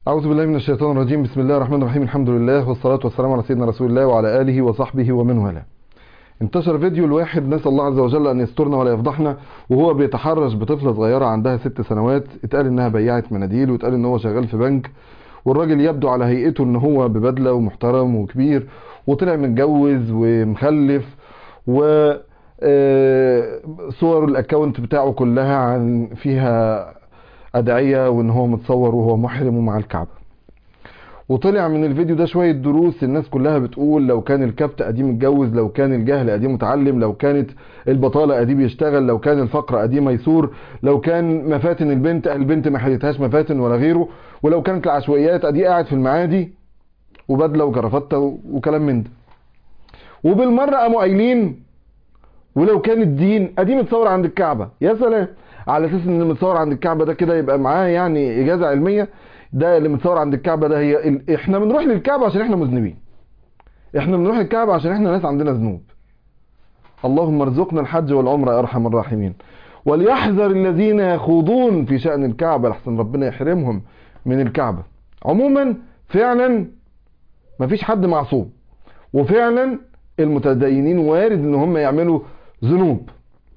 أعوذ بالله من الشيطان الرجيم بسم الله الرحمن الرحيم الحمد لله والصلاة والسلام على سيدنا رسول الله وعلى آله وصحبه ومن والاه انتشر فيديو الواحد نسأل الله عز وجل أن يسترنا ولا يفضحنا وهو بيتحرش بطفلة صغيرة عندها ست سنوات اتقال إنها بياعة مناديل واتقال إن هو شغال في بنك والراجل يبدو على هيئته إن هو ببدلة ومحترم وكبير وطلع متجوز ومخلف و آه، صور الاكونت بتاعه كلها عن فيها ادعية وان هو متصور وهو محرم ومع الكعبة وطلع من الفيديو ده شوية دروس الناس كلها بتقول لو كان الكبت قديم متجوز لو كان الجهل قديم متعلم لو كانت البطالة قديم يشتغل لو كان الفقر قديم ميسور لو كان مفاتن البنت البنت ما حلتهاش مفاتن ولا غيره ولو كانت العشوائيات ادي قاعد في المعادي وبدلة وجرافته وكلام من ده وبالمرة قاموا قايلين ولو كان الدين ادي متصور عند الكعبة يا سلام على اساس ان متصور عند الكعبة ده كده يبقى معاه يعني اجازة علمية ده اللي متصور عند الكعبة ده هي ال... احنا بنروح للكعبة عشان احنا مذنبين احنا بنروح للكعبة عشان احنا ناس عندنا ذنوب اللهم ارزقنا الحج والعمرة يا ارحم الراحمين وليحذر الذين يخوضون في شأن الكعبة لحسن ربنا يحرمهم من الكعبة عموما فعلا مفيش حد معصوم وفعلا المتدينين وارد ان هم يعملوا ذنوب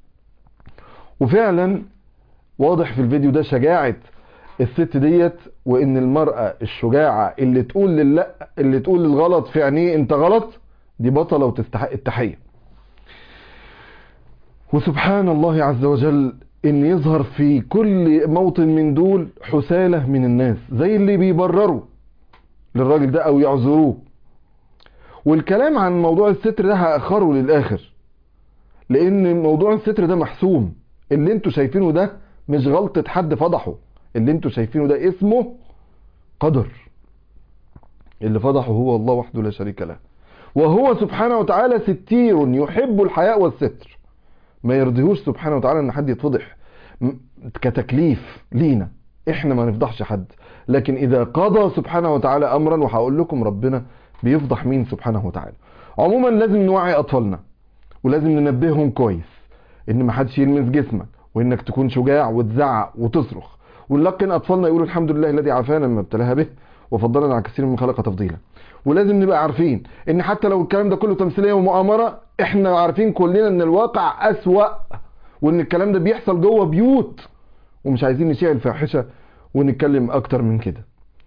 وفعلا واضح في الفيديو ده شجاعة الست ديت وان المرأة الشجاعة اللي تقول للا اللي تقول للغلط في عينيه انت غلط دي بطلة وتستحق التحية وسبحان الله عز وجل ان يظهر في كل موطن من دول حسالة من الناس زي اللي بيبرروا للراجل ده او يعذروه والكلام عن موضوع الستر ده هأخره للآخر لأن موضوع الستر ده محسوم اللي انتوا شايفينه ده مش غلطة حد فضحه اللي انتوا شايفينه ده اسمه قدر اللي فضحه هو الله وحده لا شريك له وهو سبحانه وتعالى ستير يحب الحياء والستر ما يرضيهوش سبحانه وتعالى ان حد يتفضح كتكليف لينا احنا ما نفضحش حد لكن اذا قضى سبحانه وتعالى امرا وهقول لكم ربنا بيفضح مين سبحانه وتعالى عموما لازم نوعي اطفالنا ولازم ننبههم كويس ان ما حدش يلمس جسمك وانك تكون شجاع وتزعق وتصرخ ونلقن اطفالنا يقولوا الحمد لله الذي عافانا مما ابتلاها به وفضلنا على كثير من خلق تفضيلا ولازم نبقى عارفين ان حتى لو الكلام ده كله تمثيليه ومؤامره احنا عارفين كلنا ان الواقع اسوأ وان الكلام ده بيحصل جوه بيوت ومش عايزين نشيع الفاحشه ونتكلم اكتر من كده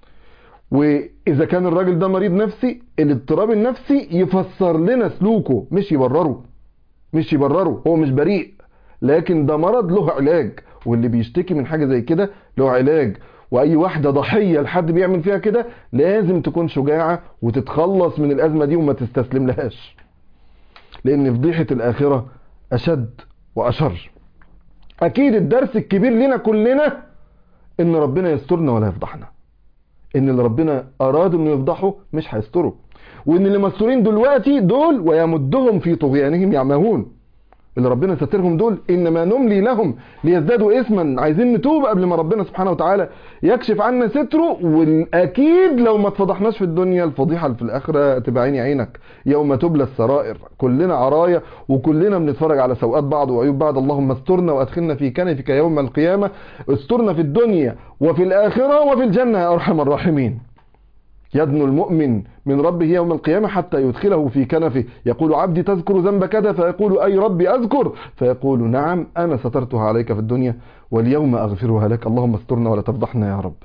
واذا كان الراجل ده مريض نفسي الاضطراب النفسي يفسر لنا سلوكه مش يبرره مش يبرره هو مش بريء لكن ده مرض له علاج واللي بيشتكي من حاجه زي كده له علاج واي واحده ضحيه لحد بيعمل فيها كده لازم تكون شجاعه وتتخلص من الازمه دي وما تستسلم لهاش لان فضيحه الاخره اشد واشر اكيد الدرس الكبير لنا كلنا ان ربنا يسترنا ولا يفضحنا ان اللي ربنا اراد انه يفضحه مش هيستره وان اللي مستورين دلوقتي دول ويمدهم في طغيانهم يعمهون اللي ربنا سترهم دول انما نملي لهم ليزدادوا اسما عايزين نتوب قبل ما ربنا سبحانه وتعالى يكشف عنا ستره والاكيد لو ما اتفضحناش في الدنيا الفضيحه في الاخره تبقى عيني عينك يوم تبلى السرائر كلنا عرايا وكلنا بنتفرج على سوءات بعض وعيوب بعض اللهم استرنا وادخلنا في كنفك يوم القيامه استرنا في الدنيا وفي الاخره وفي الجنه يا ارحم الراحمين يدنو المؤمن من ربه يوم القيامة حتى يدخله في كنفه يقول عبدي تذكر ذنب كذا فيقول أي ربي أذكر فيقول نعم أنا سترتها عليك في الدنيا واليوم أغفرها لك اللهم استرنا ولا تفضحنا يا رب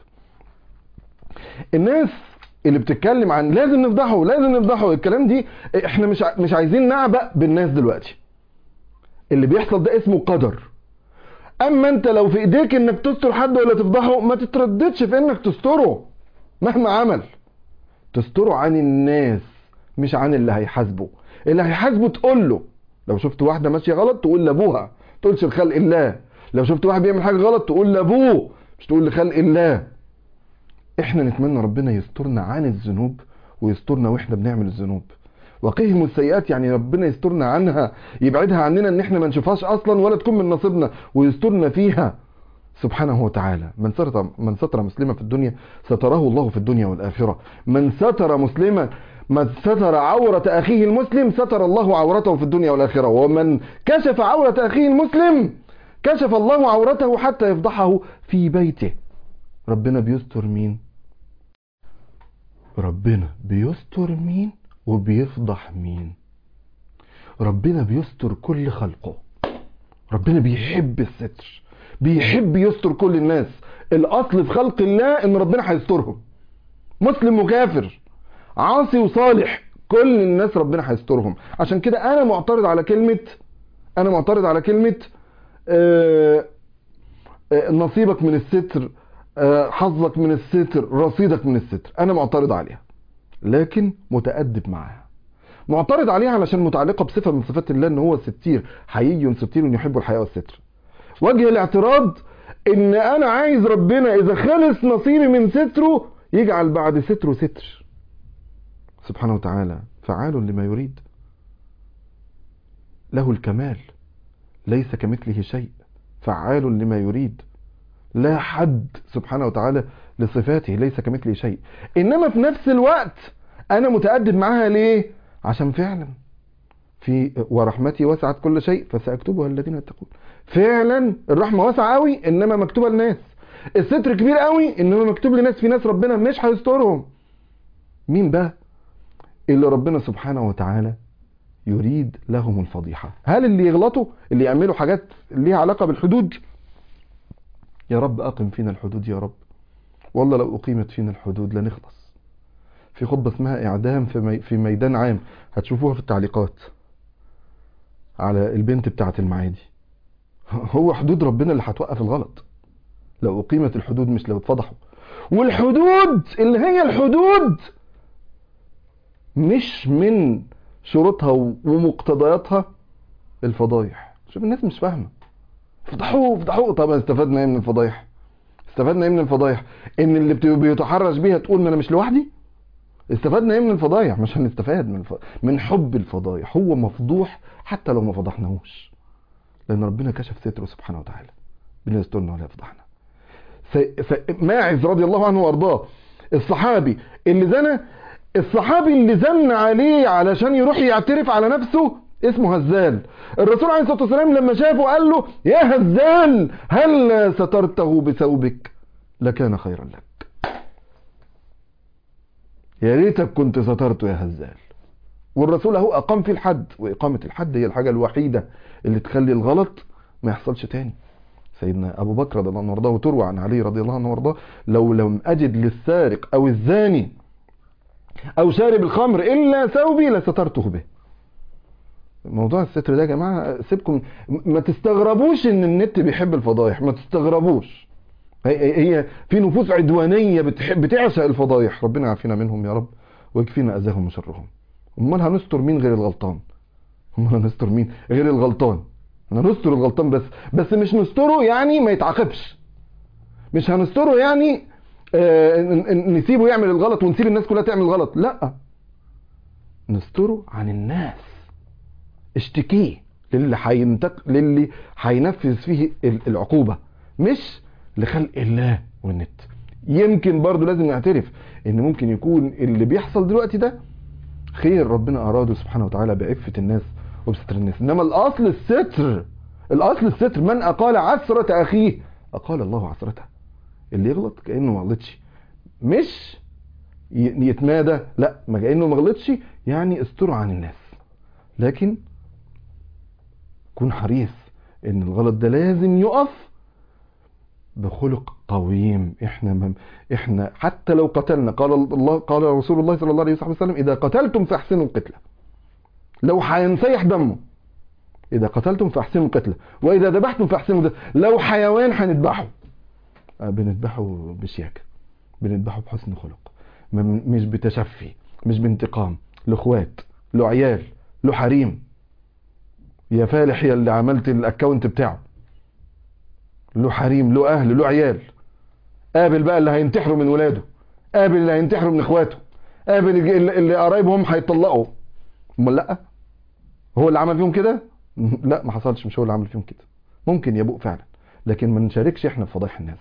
الناس اللي بتتكلم عن لازم نفضحه لازم نفضحه الكلام دي احنا مش مش عايزين نعبأ بالناس دلوقتي اللي بيحصل ده اسمه قدر اما انت لو في ايديك انك تستر حد ولا تفضحه ما تترددش في انك تستره مهما عمل تستره عن الناس مش عن اللي هيحاسبه اللي هيحاسبه تقول له لو شفت واحده ماشيه غلط تقول لابوها تقولش لخلق الله لو شفت واحد بيعمل حاجه غلط تقول لابوه مش تقول لخلق الله احنا نتمنى ربنا يسترنا عن الذنوب ويسترنا واحنا بنعمل الذنوب وقهم السيئات يعني ربنا يسترنا عنها يبعدها عننا ان احنا ما نشوفهاش اصلا ولا تكون من نصيبنا ويسترنا فيها سبحانه وتعالى من ستر من ستر مسلما في الدنيا ستره الله في الدنيا والآخرة من ستر مسلما من ستر عورة أخيه المسلم ستر الله عورته في الدنيا والآخرة ومن كشف عورة أخيه المسلم كشف الله عورته حتى يفضحه في بيته ربنا بيستر مين ربنا بيستر مين وبيفضح مين ربنا بيستر كل خلقه ربنا بيحب الستر بيحب يستر كل الناس الاصل في خلق الله ان ربنا هيسترهم مسلم وكافر عاصي وصالح كل الناس ربنا هيسترهم عشان كده انا معترض على كلمة انا معترض على كلمة آه، آه، نصيبك من الستر آه، حظك من الستر رصيدك من الستر انا معترض عليها لكن متأدب معاها معترض عليها علشان متعلقة بصفة من صفات الله ان هو ستير حيي ستير يحب الحياة والستر وجه الاعتراض ان انا عايز ربنا اذا خلص نصيبي من ستره يجعل بعد ستره ستر سبحانه وتعالى فعال لما يريد له الكمال ليس كمثله شيء فعال لما يريد لا حد سبحانه وتعالى لصفاته ليس كمثله شيء انما في نفس الوقت انا متأدب معاها ليه عشان فعلا في ورحمتي وسعت كل شيء فسأكتبها الذين يتقون فعلا الرحمة واسعة قوي انما مكتوبة لناس الستر كبير قوي انما مكتوب لناس في ناس ربنا مش هيسترهم مين بقى اللي ربنا سبحانه وتعالى يريد لهم الفضيحة هل اللي يغلطوا اللي يعملوا حاجات ليها علاقة بالحدود يا رب أقم فينا الحدود يا رب والله لو أقيمت فينا الحدود لنخلص في خطبة اسمها إعدام في, مي في ميدان عام هتشوفوها في التعليقات على البنت بتاعة المعادي هو حدود ربنا اللي هتوقف الغلط لو أقيمت الحدود مش لو اتفضحوا والحدود اللي هي الحدود مش من شروطها ومقتضياتها الفضايح شوف الناس مش فاهمه فضحوه فضحوه طب استفدنا ايه من الفضايح استفدنا ايه من الفضايح ان اللي بت- بيتحرش بيها تقول ما انا مش لوحدي استفدنا ايه من الفضايح مش هنستفاد من الف... من حب الفضايح هو مفضوح حتى لو ما فضحناهوش لان ربنا كشف ستره سبحانه وتعالى ربنا يسترنا ولا يفضحنا س... س... ماعز رضي الله عنه وارضاه الصحابي اللي زنى الصحابي اللي زن عليه علشان يروح يعترف على نفسه اسمه هزال الرسول عليه الصلاة والسلام لما شافه قال له يا هزال هل سترته بثوبك لكان خيرا لك يا ريتك كنت سترته يا هزال والرسول اهو اقام فيه الحد واقامة الحد هي الحاجة الوحيدة اللي تخلي الغلط ما يحصلش تاني سيدنا ابو بكر رضي الله عنه وارضاه وتروى عن علي رضي الله عنه وارضاه لو لم اجد للسارق او الزاني او شارب الخمر الا ثوبي لسترته به موضوع الستر ده يا جماعه سيبكم ما تستغربوش ان النت بيحب الفضايح ما تستغربوش هي هي في نفوس عدوانيه بتحب بتعشق الفضايح ربنا يعافينا منهم يا رب ويكفينا اذاهم وشرهم امال هنستر مين غير الغلطان امال هنستر مين غير الغلطان هنستر الغلطان بس بس مش نستره يعني ما يتعاقبش مش هنستره يعني آه، ن- ن- نسيبه يعمل الغلط ونسيب الناس كلها تعمل غلط لا نستره عن الناس اشتكيه للي هينتق للي هينفذ فيه ال- العقوبة مش لخلق الله والنت يمكن برضو لازم نعترف ان ممكن يكون اللي بيحصل دلوقتي ده خير ربنا اراده سبحانه وتعالى بعفة الناس وبستر الناس انما الاصل الستر الاصل الستر من اقال عثرة اخيه اقال الله عثرته اللي يغلط كانه ما غلطش مش ي- يتمادى لا ما كانه ما غلطش يعني استر عن الناس لكن كن حريص ان الغلط ده لازم يقف بخلق قويم احنا مم احنا حتى لو قتلنا قال الله قال رسول الله صلى الله عليه وسلم اذا قتلتم فاحسنوا القتله لو هينسيح دمه اذا قتلتم فاحسنوا القتله واذا ذبحتم فاحسنوا ده لو حيوان هنذبحه آه، بنذبحه بشياكه بنذبحه بحسن خلق م- مش بتشفي مش بانتقام له اخوات له عيال له حريم يا فالح يا اللي عملت الاكونت بتاعه له حريم له اهل له عيال قابل بقى اللي هينتحروا من ولاده قابل اللي هينتحروا من اخواته قابل اللي اللي قرايبهم هيطلقوا امال لا هو اللي عمل فيهم كده لا ما حصلش مش هو اللي عمل فيهم كده ممكن يبوء فعلا لكن ما نشاركش احنا في فضايح الناس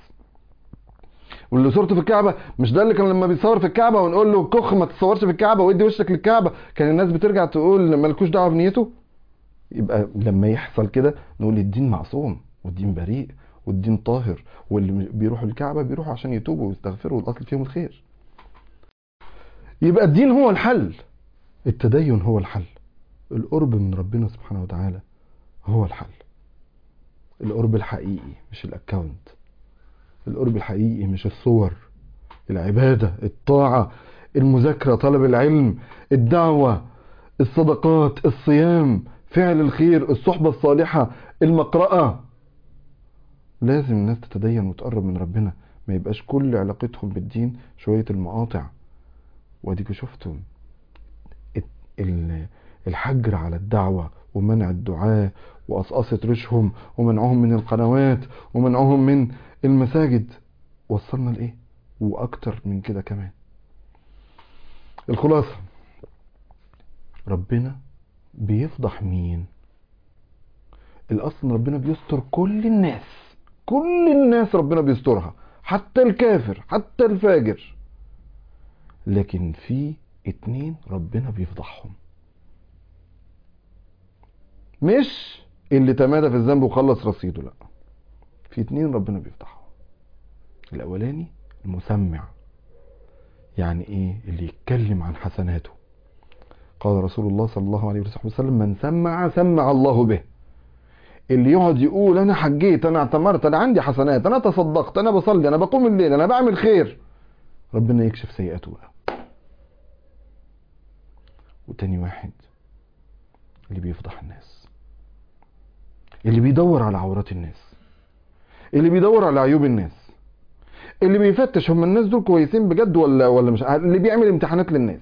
واللي صورته في الكعبه مش ده اللي كان لما بيصور في الكعبه ونقول له كخ ما تتصورش في الكعبه وادي وشك للكعبه كان الناس بترجع تقول مالكوش دعوه بنيته يبقى لما يحصل كده نقول الدين معصوم والدين بريء والدين طاهر واللي بيروحوا الكعبه بيروحوا عشان يتوبوا ويستغفروا والاصل فيهم الخير يبقى الدين هو الحل التدين هو الحل القرب من ربنا سبحانه وتعالى هو الحل القرب الحقيقي مش الاكونت القرب الحقيقي مش الصور العبادة الطاعة المذاكرة طلب العلم الدعوة الصدقات الصيام فعل الخير الصحبة الصالحة المقرأة لازم الناس تتدين وتقرب من ربنا ما يبقاش كل علاقتهم بالدين شوية المقاطع واديكوا شفتم الحجر على الدعوة ومنع الدعاة وقصقصة ريشهم ومنعهم من القنوات ومنعهم من المساجد وصلنا لإيه وأكتر من كده كمان الخلاصة ربنا بيفضح مين الأصل إن ربنا بيستر كل الناس كل الناس ربنا بيسترها حتى الكافر حتى الفاجر لكن في اتنين ربنا بيفضحهم مش اللي تمادى في الذنب وخلص رصيده لا في اتنين ربنا بيفضحهم الاولاني المسمع يعني ايه اللي يتكلم عن حسناته قال رسول الله صلى الله عليه وسلم من سمع سمع الله به اللي يقعد يقول انا حجيت انا اعتمرت انا عندي حسنات انا تصدقت انا بصلي انا بقوم الليل انا بعمل خير ربنا يكشف سيئاته بقى وتاني واحد اللي بيفضح الناس اللي بيدور على عورات الناس اللي بيدور على عيوب الناس اللي بيفتش هم الناس دول كويسين بجد ولا ولا مش اللي بيعمل امتحانات للناس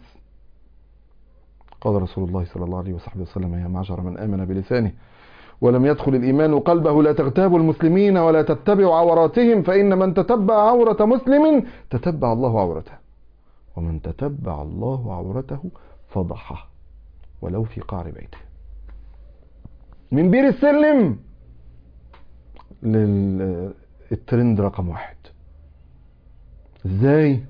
قال رسول الله صلى الله عليه وصحبه وسلم يا معشر من آمن بلسانه ولم يدخل الإيمان قلبه لا تغتابوا المسلمين ولا تتبعوا عوراتهم فإن من تتبع عورة مسلم تتبع الله عورته ومن تتبع الله عورته فضحه ولو في قعر بيته من بير السلم للترند رقم واحد ازاي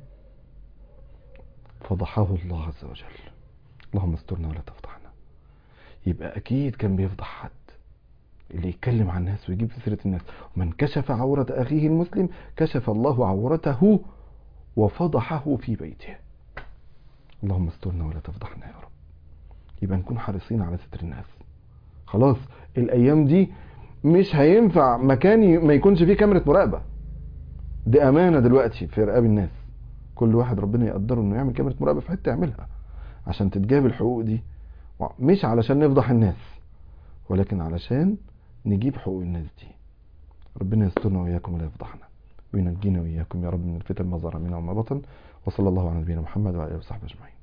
فضحه الله عز وجل اللهم استرنا ولا تفضحنا يبقى اكيد كان بيفضح حد اللي يتكلم عن الناس ويجيب في سيره الناس ومن كشف عورة اخيه المسلم كشف الله عورته وفضحه في بيته اللهم استرنا ولا تفضحنا يا رب يبقى نكون حريصين على ستر الناس خلاص الايام دي مش هينفع مكان ما يكونش فيه كاميرا مراقبه دي امانه دلوقتي في رقاب الناس كل واحد ربنا يقدره انه يعمل كاميرا مراقبه في حته يعملها عشان تتجاب الحقوق دي مش علشان نفضح الناس ولكن علشان نجيب حقوق الناس دي ربنا يسترنا واياكم ولا يفضحنا وينجينا واياكم يا رب من الفتن ما ظهر منها وما بطن وصلى الله على نبينا محمد وعلى اله وصحبه اجمعين